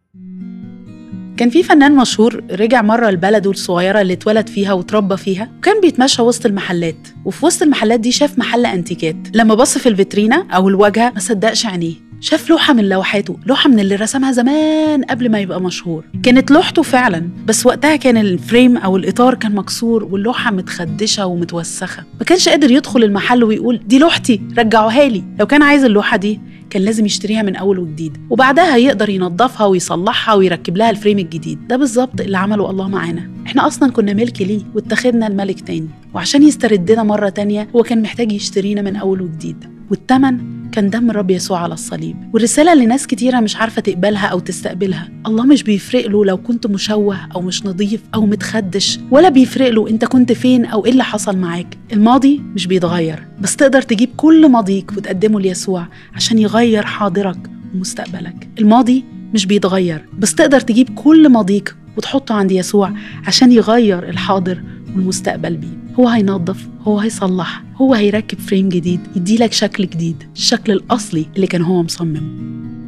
كان في فنان مشهور رجع مرة لبلده الصغيرة اللي اتولد فيها وتربى فيها وكان بيتمشى وسط المحلات وفي وسط المحلات دي شاف محل انتيكات لما بص في الفيترينا او الواجهة ما صدقش عينيه شاف لوحة من لوحاته لوحة من اللي رسمها زمان قبل ما يبقى مشهور كانت لوحته فعلا بس وقتها كان الفريم أو الإطار كان مكسور واللوحة متخدشة ومتوسخة ما كانش قادر يدخل المحل ويقول دي لوحتي رجعوها لي لو كان عايز اللوحة دي كان لازم يشتريها من أول وجديد وبعدها يقدر ينظفها ويصلحها ويركب لها الفريم الجديد ده بالظبط اللي عمله الله معانا احنا أصلا كنا ملك ليه واتخذنا الملك تاني وعشان يستردنا مرة تانية هو كان محتاج يشترينا من أول وجديد والتمن كان دم الرب يسوع على الصليب والرسالة اللي ناس كتيرة مش عارفة تقبلها أو تستقبلها الله مش بيفرق له لو كنت مشوه أو مش نظيف أو متخدش ولا بيفرق له أنت كنت فين أو إيه اللي حصل معاك الماضي مش بيتغير بس تقدر تجيب كل ماضيك وتقدمه ليسوع عشان يغير حاضرك ومستقبلك الماضي مش بيتغير بس تقدر تجيب كل ماضيك وتحطه عند يسوع عشان يغير الحاضر والمستقبل بيه هو هينظف هو هيصلح هو هيركب فريم جديد يديلك شكل جديد الشكل الأصلي اللي كان هو مصممه